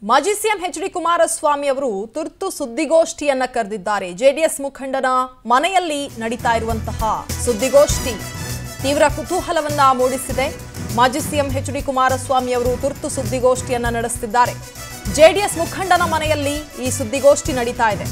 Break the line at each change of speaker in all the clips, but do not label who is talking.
ಮಾಜಿ CM H D Kumaraswamy ಅವರು ತುರ್ತು ಸುದ್ದಿಗೋಷ್ಠಿಯನ್ನ ಕರೆದಿದ್ದಾರೆ ಜೆಡಿಎಸ್ ಮುಖಂಡನ ಮನೆಯಲ್ಲಿ ನಡೀತಾ ಇರುವಂತಹ ಸುದ್ದಿಗೋಷ್ಠಿ ತೀವ್ರ ಕುತೂಹಲವನ್ನ ಮೂಡಿಸಿದೆ ಮಾಜಿ ಸಿಎಂ ಎಚ್ ಡಿ ಕುಮಾರಸ್ವಾಮಿ ಅವರು ತುರ್ತು ಸುದ್ದಿಗೋಷ್ಠಿಯನ್ನ ನಡೆಸುತ್ತಿದ್ದಾರೆ ಜೆಡಿಎಸ್ ಮುಖಂಡನ ಮನೆಯಲ್ಲಿ ಈ ಸುದ್ದಿಗೋಷ್ಠಿ ನಡೀತಾ ಇದೆ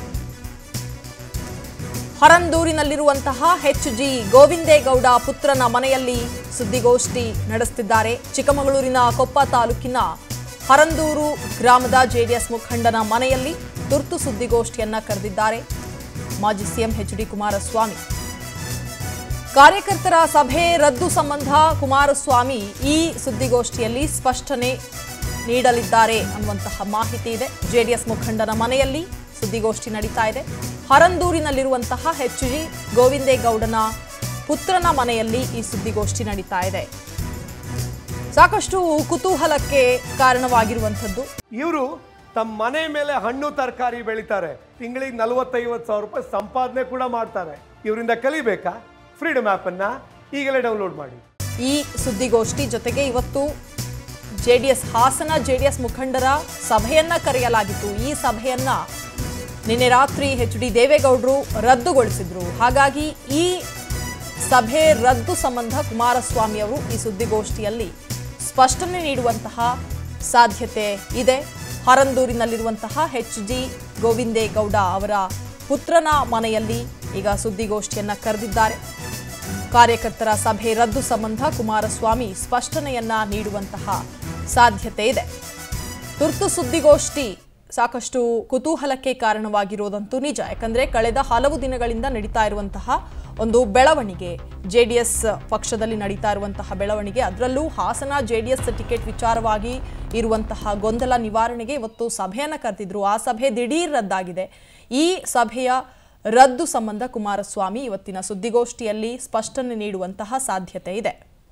ಹರಂದೂರಿನಲ್ಲಿರುವಂತಹ ಎಚ್ ಜಿ ಗೋವಿಂದೇಗೌಡ ಪುತ್ರನ ಮನೆಯಲ್ಲಿ ಸುದ್ದಿಗೋಷ್ಠಿ ನಡೆಸುತ್ತಿದ್ದಾರೆ ಚಿಕ್ಕಮಗಳೂರಿನ ಕೊಪ್ಪ ತಾಲೂಕಿನ ಹರಂದೂರು ಗ್ರಾಮದ ಜೆಡಿಎಸ್ ಮುಖಂಡನ ಮನೆಯಲ್ಲಿ ತುರ್ತು ಸುದ್ದಿಗೋಷ್ಠಿಯನ್ನ ಕರೆದಿದ್ದಾರೆ ಮಾಜಿ ಸಿಎಂ ಎಚ್ ಡಿ ಕುಮಾರಸ್ವಾಮಿ ಕಾರ್ಯಕರ್ತರ ಸಭೆ ರದ್ದು ಸಂಬಂಧ ಕುಮಾರಸ್ವಾಮಿ ಈ ಸುದ್ದಿಗೋಷ್ಠಿಯಲ್ಲಿ ಸ್ಪಷ್ಟನೆ ನೀಡಲಿದ್ದಾರೆ ಅನ್ನುವಂತಹ ಮಾಹಿತಿ ಇದೆ ಜೆಡಿಎಸ್ ಮುಖಂಡನ ಮನೆಯಲ್ಲಿ ಸುದ್ದಿಗೋಷ್ಠಿ ನಡೀತಾ ಇದೆ ಹರಂದೂರಿನಲ್ಲಿರುವಂತಹ ಎಚ್ ಜಿ ಗೋವಿಂದೇಗೌಡನ ಪುತ್ರನ ಮನೆಯಲ್ಲಿ ಈ ಸುದ್ದಿಗೋಷ್ಠಿ ನಡೀತಾ ಇದೆ ಸಾಕಷ್ಟು ಕುತೂಹಲಕ್ಕೆ ಕಾರಣವಾಗಿರುವಂಥದ್ದು
ಇವರು ತಮ್ಮ ಮನೆ ಮೇಲೆ ಹಣ್ಣು ತರಕಾರಿ ಬೆಳಿತಾರೆ ತಿಂಗಳಿಗೆ ನಲವತ್ತೈವತ್ತು ಸಾವಿರ ರೂಪಾಯಿ ಸಂಪಾದನೆ ಕೂಡ ಮಾಡ್ತಾರೆ ಇವರಿಂದ ಕಲಿಬೇಕಾ ಫ್ರೀಡಮ್ ಆ್ಯಪನ್ನು ಈಗಲೇ ಡೌನ್ಲೋಡ್ ಮಾಡಿ
ಈ ಸುದ್ದಿಗೋಷ್ಠಿ ಜೊತೆಗೆ ಇವತ್ತು ಜೆಡಿಎಸ್ ಹಾಸನ ಜೆಡಿಎಸ್ ಮುಖಂಡರ ಸಭೆಯನ್ನ ಕರೆಯಲಾಗಿತ್ತು ಈ ಸಭೆಯನ್ನ ನಿನ್ನೆ ರಾತ್ರಿ ಎಚ್ ಡಿ ದೇವೇಗೌಡರು ರದ್ದುಗೊಳಿಸಿದ್ರು ಹಾಗಾಗಿ ಈ ಸಭೆ ರದ್ದು ಸಂಬಂಧ ಕುಮಾರಸ್ವಾಮಿ ಅವರು ಈ ಸುದ್ದಿಗೋಷ್ಠಿಯಲ್ಲಿ ಸ್ಪಷ್ಟನೆ ನೀಡುವಂತಹ ಸಾಧ್ಯತೆ ಇದೆ ಹರಂದೂರಿನಲ್ಲಿರುವಂತಹ ಎಚ್ ಜಿ ಗೋವಿಂದೇಗೌಡ ಅವರ ಪುತ್ರನ ಮನೆಯಲ್ಲಿ ಈಗ ಸುದ್ದಿಗೋಷ್ಠಿಯನ್ನ ಕರೆದಿದ್ದಾರೆ ಕಾರ್ಯಕರ್ತರ ಸಭೆ ರದ್ದು ಸಂಬಂಧ ಕುಮಾರಸ್ವಾಮಿ ಸ್ಪಷ್ಟನೆಯನ್ನ ನೀಡುವಂತಹ ಸಾಧ್ಯತೆ ಇದೆ ತುರ್ತು ಸುದ್ದಿಗೋಷ್ಠಿ ಸಾಕಷ್ಟು ಕುತೂಹಲಕ್ಕೆ ಕಾರಣವಾಗಿರೋದಂತೂ ನಿಜ ಯಾಕಂದ್ರೆ ಕಳೆದ ಹಲವು ದಿನಗಳಿಂದ ನಡೀತಾ ಇರುವಂತಹ ಒಂದು ಬೆಳವಣಿಗೆ ಜೆಡಿಎಸ್ ಪಕ್ಷದಲ್ಲಿ ನಡೀತಾ ಇರುವಂತಹ ಬೆಳವಣಿಗೆ ಅದರಲ್ಲೂ ಹಾಸನ ಜೆಡಿಎಸ್ ಟಿಕೆಟ್ ವಿಚಾರವಾಗಿ ಇರುವಂತಹ ಗೊಂದಲ ನಿವಾರಣೆಗೆ ಇವತ್ತು ಸಭೆಯನ್ನು ಕರೆದಿದ್ರು ಆ ಸಭೆ ದಿಢೀರ್ ರದ್ದಾಗಿದೆ ಈ ಸಭೆಯ ರದ್ದು ಸಂಬಂಧ ಕುಮಾರಸ್ವಾಮಿ ಇವತ್ತಿನ ಸುದ್ದಿಗೋಷ್ಠಿಯಲ್ಲಿ ಸ್ಪಷ್ಟನೆ ನೀಡುವಂತಹ ಸಾಧ್ಯತೆ ಇದೆ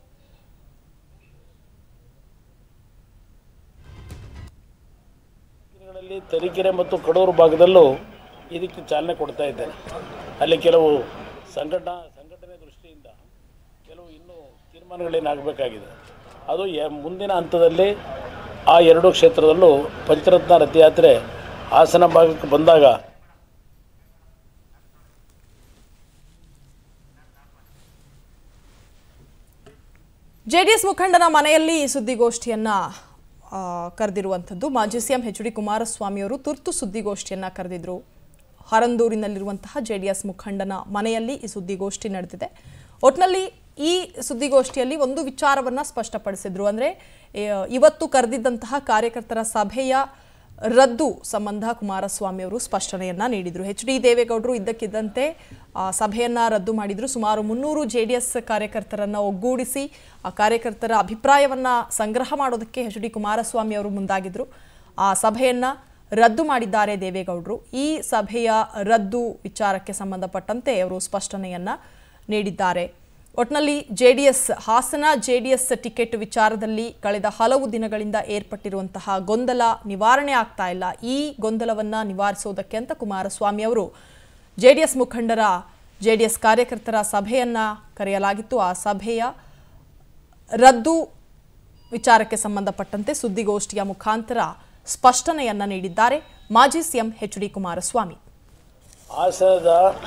ದಿನಗಳಲ್ಲಿ ತರೀಕೆರೆ ಮತ್ತು ಕಡೂರು ಭಾಗದಲ್ಲೂ ಇದಕ್ಕೆ ಚಾಲನೆ ಕೊಡ್ತಾ ಇದ್ದೇನೆ ಅಲ್ಲಿ ಕೆಲವು ಸಂಘಟನಾ ಸಂಘಟನೆ ದೃಷ್ಟಿಯಿಂದ ಕೆಲವು ಇನ್ನೂ ತೀರ್ಮಾನಗಳೇನಾಗಬೇಕಾಗಿದೆ ಅದು ಯ- ಮುಂದಿನ ಹಂತದಲ್ಲಿ ಆ ಎರಡು ಕ್ಷೇತ್ರದಲ್ಲೂ ಪಂಚರತ್ನ ರಥಯಾತ್ರೆ ಹಾಸನ ಭಾಗಕ್ಕೆ ಬಂದಾಗ
ಜೆಡಿಎಸ್ ಮುಖಂಡನ ಮನೆಯಲ್ಲಿ ಈ ಸುದ್ದಿಗೋಷ್ಠಿಯನ್ನ ಆ, ಕರೆದಿರುವಂಥದ್ದು ಮಾಜಿ ಸಿಎಂ ಎಚ್ ಡಿ ಕುಮಾರಸ್ವಾಮಿ ಅವರು ತುರ್ತು ಸುದ್ದಿಗೋಷ್ಠಿಯನ್ನ ಕರೆದಿದ್ರು ಹರಂದೂರಿನಲ್ಲಿರುವಂತಹ ಜೆಡಿಎಸ್ ಮುಖಂಡನ ಮನೆಯಲ್ಲಿ ಈ ಸುದ್ದಿಗೋಷ್ಠಿ ನಡೆದಿದೆ ಒಟ್ನಲ್ಲಿ ಈ ಸುದ್ದಿಗೋಷ್ಠಿಯಲ್ಲಿ ಒಂದು ವಿಚಾರವನ್ನ ಸ್ಪಷ್ಟಪಡಿಸಿದ್ರು ಅಂದ್ರೆ ಏ, ಇವತ್ತು ಕರೆದಿದ್ದಂತಹ ಕಾರ್ಯಕರ್ತರ ಸಭೆಯ ರದ್ದು ಸಂಬಂಧ ಕುಮಾರಸ್ವಾಮಿ ಅವರು ಸ್ಪಷ್ಟನೆಯನ್ನ ನೀಡಿದ್ರು ಎಚ್ ಡಿ ದೇವೇಗೌಡರು ಇದ್ದಕ್ಕಿದ್ದಂತೆ ಆ, ಸಭೆಯನ್ನ ರದ್ದು ಮಾಡಿದ್ರು ಸುಮಾರು ಮುನ್ನೂರು ಜೆ ಡಿ ಎಸ್ ಕಾರ್ಯಕರ್ತರನ್ನ ಒಗ್ಗೂಡಿಸಿ ಆ ಕಾರ್ಯಕರ್ತರ ಅಭಿಪ್ರಾಯವನ್ನ ಸಂಗ್ರಹ ಮಾಡೋದಕ್ಕೆ ಎಚ್ ಡಿ ಕುಮಾರಸ್ವಾಮಿ ಅವರು ಮುಂದಾಗಿದ್ರು ಆ ಸಭೆಯನ್ನ ರದ್ದು ಮಾಡಿದ್ದಾರೆ ದೇವೇಗೌಡರು ಈ ಸಭೆಯ ರದ್ದು ವಿಚಾರಕ್ಕೆ ಸಂಬಂಧಪಟ್ಟಂತೆ ಅವರು ಸ್ಪಷ್ಟನೆಯನ್ನ ನೀಡಿದ್ದಾರೆ ಒಟ್ನಲ್ಲಿ ಜೆಡಿಎಸ್ ಹಾಸನ ಜೆಡಿಎಸ್ ಟಿಕೆಟ್ ವಿಚಾರದಲ್ಲಿ ಕಳೆದ ಹಲವು ದಿನಗಳಿಂದ ಏರ್ಪಟ್ಟಿರುವಂತಹ ಗೊಂದಲ ನಿವಾರಣೆ ಆಗ್ತಾ ಇಲ್ಲ ಈ ಗೊಂದಲವನ್ನ ನಿವಾರಿಸೋದಕ್ಕೆ ಅಂತ ಕುಮಾರಸ್ವಾಮಿ ಅವರು ಜೆಡಿಎಸ್ ಮುಖಂಡರ ಜೆಡಿಎಸ್ ಕಾರ್ಯಕರ್ತರ ಸಭೆಯನ್ನ ಕರೆಯಲಾಗಿತ್ತು ಆ ಸಭೆಯ ರದ್ದು ವಿಚಾರಕ್ಕೆ ಸಂಬಂಧಪಟ್ಟಂತೆ ಸುದ್ದಿಗೋಷ್ಠಿಯ ಮುಖಾಂತರ ಸ್ಪಷ್ಟನೆಯನ್ನ ನೀಡಿದ್ದಾರೆ ಮಾಜಿ ಸಿಎಂ ಎಚ್ ಡಿ ಕುಮಾರಸ್ವಾಮಿ
ಹಾಸನದ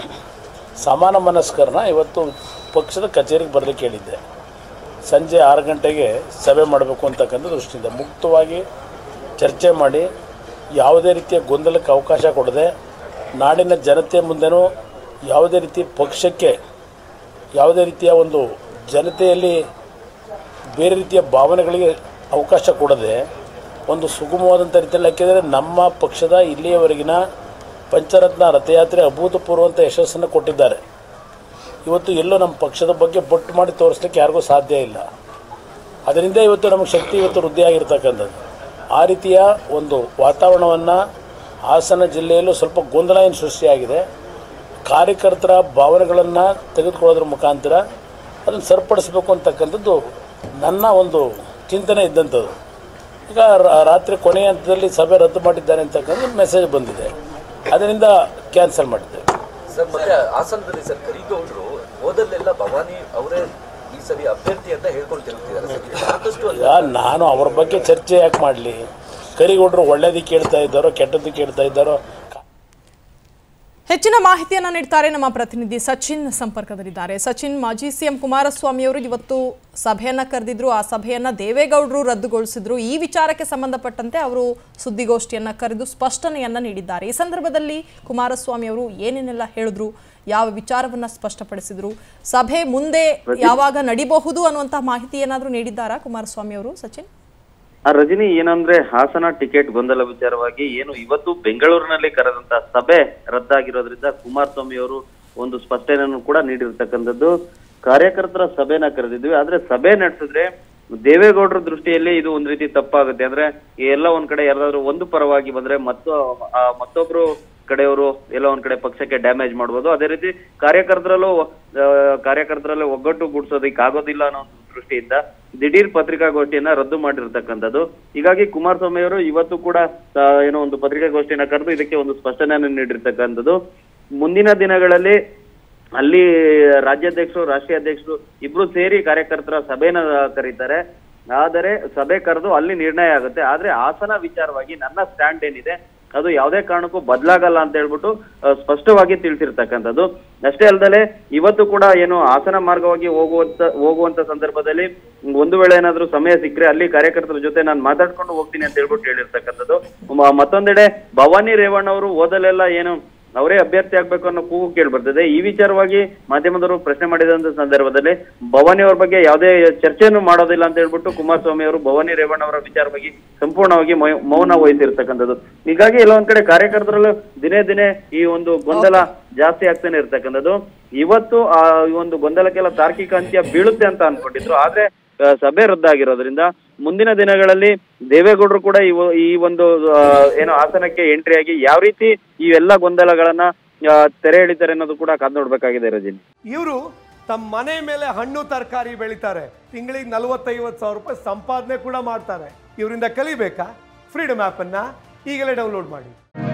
ಸಮಾನ ಮನಸ್ಕರನ್ನ ಇವತ್ತು ಪಕ್ಷದ ಕಚೇರಿಗೆ ಬರಲಿಕ್ಕೆ ಹೇಳಿದ್ದೆ ಸಂಜೆ ಆರು ಗಂಟೆಗೆ ಸಭೆ ಮಾಡಬೇಕು ಅಂತಕ್ಕಂಥ ದೃಷ್ಟಿಯಿಂದ ಮುಕ್ತವಾಗಿ ಚರ್ಚೆ ಮಾಡಿ ಯಾವುದೇ ರೀತಿಯ ಗೊಂದಲಕ್ಕೆ ಅವಕಾಶ ಕೊಡದೆ ನಾಡಿನ ಜನತೆ ಮುಂದೆನೂ ಯಾವುದೇ ರೀತಿ ಪಕ್ಷಕ್ಕೆ ಯಾವುದೇ ರೀತಿಯ ಒಂದು ಜನತೆಯಲ್ಲಿ ಬೇರೆ ರೀತಿಯ ಭಾವನೆಗಳಿಗೆ ಅವಕಾಶ ಕೊಡದೆ ಒಂದು ಸುಗಮವಾದಂಥ ರೀತಿಯಲ್ಲಿ ಯಾಕೆಂದರೆ ನಮ್ಮ ಪಕ್ಷದ ಇಲ್ಲಿಯವರೆಗಿನ ಪಂಚರತ್ನ ರಥಯಾತ್ರೆ ಅಭೂತಪೂರ್ವಂತ ಯಶಸ್ಸನ್ನು ಕೊಟ್ಟಿದ್ದಾರೆ ಇವತ್ತು ಎಲ್ಲೂ ನಮ್ಮ ಪಕ್ಷದ ಬಗ್ಗೆ ಬೊಟ್ಟು ಮಾಡಿ ತೋರಿಸ್ಲಿಕ್ಕೆ ಯಾರಿಗೂ ಸಾಧ್ಯ ಇಲ್ಲ ಅದರಿಂದ ಇವತ್ತು ನಮಗೆ ಶಕ್ತಿ ಇವತ್ತು ವೃದ್ಧಿಯಾಗಿರ್ತಕ್ಕಂಥದ್ದು ಆ ರೀತಿಯ ಒಂದು ವಾತಾವರಣವನ್ನು ಹಾಸನ ಜಿಲ್ಲೆಯಲ್ಲೂ ಸ್ವಲ್ಪ ಗೊಂದಲ ಏನು ಸೃಷ್ಟಿಯಾಗಿದೆ ಕಾರ್ಯಕರ್ತರ ಭಾವನೆಗಳನ್ನು ತೆಗೆದುಕೊಳ್ಳೋದ್ರ ಮುಖಾಂತರ ಅದನ್ನು ಸರಿಪಡಿಸಬೇಕು ಅಂತಕ್ಕಂಥದ್ದು ನನ್ನ ಒಂದು ಚಿಂತನೆ ಇದ್ದಂಥದ್ದು ಈಗ ರಾ- ರಾತ್ರಿ ಕೊನೆಯ ಹಂತದಲ್ಲಿ ಸಭೆ ರದ್ದು ಮಾಡಿದ್ದಾರೆ ಅಂತಕ್ಕಂಥ ಮೆಸೇಜ್ ಬಂದಿದೆ ಅದರಿಂದ ಕ್ಯಾನ್ಸಲ್ ಮಾಡಿದ್ದೇವೆ
ಸರ್ ಮತ್ತೆ ಹಾಸನದಲ್ಲಿ ಸರ್ ಕರಿಗೌಡರು ಹೋದಲ್ಲೆಲ್ಲ ಭವಾನಿ ಅವರೇ ಈ ಸರಿ ಅಭ್ಯರ್ಥಿ ಅಂತ ಹೇಳ್ಕೊಂಡು ತಿರುಗ್ತಿದ್ದಾರೆ ಸರ್ ಇದು ಸಾಕಷ್ಟು
ಈಗ ನಾನು ಅವ್ರ ಬಗ್ಗೆ ಚರ್ಚೆ ಯಾಕೆ ಮಾಡಲಿ ಕರಿಗೌಡರು ಒಳ್ಳೇದಕ್ಕೆ ಕೇಳ್ತಾ ಇದ್ದಾರೋ ಕೆಟ್ಟದ್ದಕ್ಕೆ ಕೇಳ್ತಾ ಇದ್ದಾರೋ
ಹೆಚ್ಚಿನ ಮಾಹಿತಿಯನ್ನ ನೀಡ್ತಾರೆ ನಮ್ಮ ಪ್ರತಿನಿಧಿ ಸಚಿನ್ ಸಂಪರ್ಕದಲ್ಲಿದ್ದಾರೆ ಸಚಿನ್ ಮಾಜಿ ಸಿಎಂ ಕುಮಾರಸ್ವಾಮಿ ಅವರು ಇವತ್ತು ಸಭೆಯನ್ನ ಕರೆದಿದ್ರು ಆ ಸಭೆಯನ್ನ ದೇವೇಗೌಡರು ರದ್ದುಗೊಳಿಸಿದ್ರು ಈ ವಿಚಾರಕ್ಕೆ ಸಂಬಂಧಪಟ್ಟಂತೆ ಅವರು ಸುದ್ದಿಗೋಷ್ಠಿಯನ್ನ ಕರೆದು ಸ್ಪಷ್ಟನೆಯನ್ನ ನೀಡಿದ್ದಾರೆ ಈ ಸಂದರ್ಭದಲ್ಲಿ ಕುಮಾರಸ್ವಾಮಿ ಅವರು ಏನೇನೆಲ್ಲ ಹೇಳಿದ್ರು ಯಾವ ವಿಚಾರವನ್ನ ಸ್ಪಷ್ಟಪಡಿಸಿದ್ರು ಸಭೆ ಮುಂದೆ ಯಾವಾಗ ನಡಿಬಹುದು ಅನ್ನುವಂತಹ ಮಾಹಿತಿ ಏನಾದರೂ ನೀಡಿದ್ದಾರಾ ಕುಮಾರಸ್ವಾಮಿ ಅವರು ಸಚಿನ್
ಆ ರಜನಿ ಏನಂದ್ರೆ ಹಾಸನ ಟಿಕೆಟ್ ಗೊಂದಲ ವಿಚಾರವಾಗಿ ಏನು ಇವತ್ತು ಬೆಂಗಳೂರಿನಲ್ಲಿ ಕರೆದಂತ ಸಭೆ ರದ್ದಾಗಿರೋದ್ರಿಂದ ಕುಮಾರಸ್ವಾಮಿ ಅವರು ಒಂದು ಸ್ಪಷ್ಟನೆಯನ್ನು ಕೂಡ ನೀಡಿರ್ತಕ್ಕಂಥದ್ದು ಕಾರ್ಯಕರ್ತರ ಸಭೆನ ಕರೆದಿದ್ವಿ ಆದ್ರೆ ಸಭೆ ನಡೆಸಿದ್ರೆ ದೇವೇಗೌಡರ ದೃಷ್ಟಿಯಲ್ಲಿ ಇದು ಒಂದ್ ರೀತಿ ತಪ್ಪಾಗುತ್ತೆ ಅಂದ್ರೆ ಎಲ್ಲ ಒಂದ್ ಕಡೆ ಯಾರಾದ್ರೂ ಒಂದು ಪರವಾಗಿ ಬಂದ್ರೆ ಮತ್ತು ಆ ಮತ್ತೊಬ್ರು ಕಡೆಯವರು ಎಲ್ಲ ಒಂದ್ ಕಡೆ ಪಕ್ಷಕ್ಕೆ ಡ್ಯಾಮೇಜ್ ಮಾಡ್ಬೋದು ಅದೇ ರೀತಿ ಕಾರ್ಯಕರ್ತರಲ್ಲೂ ಆ, ಕಾರ್ಯಕರ್ತರಲ್ಲೂ ಒಗ್ಗಟ್ಟು ಗೂಡ್ಸೋದಕ್ಕೆ ಆಗೋದಿಲ್ಲ ಅನ್ನೋ ಒಂದು ದೃಷ್ಟಿಯಿಂದ ದಿಢೀರ್ ಪತ್ರಿಕಾಗೋಷ್ಠಿಯನ್ನ ರದ್ದು ಮಾಡಿರ್ತಕ್ಕಂಥದ್ದು ಹೀಗಾಗಿ ಕುಮಾರಸ್ವಾಮಿ ಅವರು ಇವತ್ತು ಕೂಡ ಆ, ಏನೋ ಒಂದು ಪತ್ರಿಕಾಗೋಷ್ಠಿಯನ್ನ ಕರೆದು ಇದಕ್ಕೆ ಒಂದು ಸ್ಪಷ್ಟನೆಯನ್ನು ನೀಡಿರ್ತಕ್ಕಂಥದ್ದು ಮುಂದಿನ ದಿನಗಳಲ್ಲಿ ಅಲ್ಲಿ ರಾಜ್ಯಾಧ್ಯಕ್ಷರು ರಾಷ್ಟ್ರೀಯ ಅಧ್ಯಕ್ಷರು ಇಬ್ರು ಸೇರಿ ಕಾರ್ಯಕರ್ತರ ಸಭೆನ ಕರೀತಾರೆ ಆದರೆ ಸಭೆ ಕರೆದು ಅಲ್ಲಿ ನಿರ್ಣಯ ಆಗುತ್ತೆ ಆದ್ರೆ ಹಾಸನ ವಿಚಾರವಾಗಿ ನನ್ನ ಸ್ಟ್ಯಾಂಡ್ ಏನಿದೆ ಅದು ಯಾವುದೇ ಕಾರಣಕ್ಕೂ ಬದಲಾಗಲ್ಲ ಅಂತ ಹೇಳ್ಬಿಟ್ಟು ಆ, ಸ್ಪಷ್ಟವಾಗಿ ತಿಳಿಸಿರ್ತಕ್ಕಂಥದ್ದು ಅಷ್ಟೇ ಅಲ್ಲದೆ ಇವತ್ತು ಕೂಡ ಏನು ಹಾಸನ ಮಾರ್ಗವಾಗಿ ಹೋಗುವಂತ ಹೋಗುವಂತ ಸಂದರ್ಭದಲ್ಲಿ ಒಂದು ವೇಳೆ ಏನಾದ್ರೂ ಸಮಯ ಸಿಕ್ಕರೆ ಅಲ್ಲಿ ಕಾರ್ಯಕರ್ತರ ಜೊತೆ ನಾನು ಮಾತಾಡ್ಕೊಂಡು ಹೋಗ್ತೀನಿ ಅಂತ ಹೇಳ್ಬಿಟ್ಟು ಹೇಳಿರ್ತಕ್ಕಂಥದ್ದು ಮ- ಮತ್ತೊಂದೆಡೆ ಭವಾನಿ ರೇವಣ್ಣ ಅವರು ಓದಲೆಲ್ಲ ಏನು ಅವರೇ ಅಭ್ಯರ್ಥಿ ಆಗ್ಬೇಕು ಅನ್ನೋ ಕೂಗು ಕೇಳಿ ಬರ್ತದೆ ಈ ವಿಚಾರವಾಗಿ ಮಾಧ್ಯಮದವರು ಪ್ರಶ್ನೆ ಮಾಡಿದಂತ ಸಂದರ್ಭದಲ್ಲಿ ಭವಾನಿ ಅವ್ರ ಬಗ್ಗೆ ಯಾವುದೇ ಚರ್ಚೆಯನ್ನು ಮಾಡೋದಿಲ್ಲ ಅಂತ ಹೇಳ್ಬಿಟ್ಟು ಕುಮಾರಸ್ವಾಮಿ ಅವರು ಭವಾನಿ ರೇವಣ್ಣ ಅವರ ವಿಚಾರವಾಗಿ ಸಂಪೂರ್ಣವಾಗಿ ಮೌ- ಮೌನ ವಹಿಸಿರ್ತಕ್ಕಂಥದ್ದು ಹೀಗಾಗಿ ಎಲ್ಲ ಒಂದ್ ಕಡೆ ಕಾರ್ಯಕರ್ತರಲ್ಲೂ ದಿನೇ ದಿನೇ ಈ ಒಂದು ಗೊಂದಲ ಜಾಸ್ತಿ ಆಗ್ತಾನೆ ಇರ್ತಕ್ಕಂಥದ್ದು ಇವತ್ತು ಆ ಈ ಒಂದು ಗೊಂದಲಕ್ಕೆಲ್ಲ ತಾರ್ಕಿಕ ಅಂತ್ಯ ಬೀಳುತ್ತೆ ಅಂತ ಅನ್ಕೊಂಡಿದ್ರು ಆದ್ರೆ ಆ, ಸಭೆ ರದ್ದಾಗಿರೋದ್ರಿಂದ ಮುಂದಿನ ದಿನಗಳಲ್ಲಿ ದೇವೇಗೌಡರು ಕೂಡ ಈ ಒ- ಈ ಒಂದು ಆ, ಏನು ಹಾಸನಕ್ಕೆ ಎಂಟ್ರಿ ಆಗಿ ಯಾವ ರೀತಿ ಈ ಎಲ್ಲ ಗೊಂದಲಗಳನ್ನ ಆ, ತೆರೆ ಎಳಿತಾರೆ ಅನ್ನೋದು ಕೂಡ ಕಾದ್ ನೋಡ್ಬೇಕಾಗಿದೆ ರಜನಿ
ಇವರು ತಮ್ಮ ಮನೆ ಮೇಲೆ ಹಣ್ಣು ತರಕಾರಿ ಬೆಳಿತಾರೆ ತಿಂಗಳಿಗೆ ನಲವತ್ತೈವತ್ತು ಸಾವಿರ ರೂಪಾಯಿ ಸಂಪಾದನೆ ಕೂಡ ಮಾಡ್ತಾರೆ ಇವರಿಂದ ಕಲಿಬೇಕಾ ಫ್ರೀಡಮ್ ಆ್ಯಪನ್ನು ಈಗಲೇ ಡೌನ್ಲೋಡ್ ಮಾಡಿ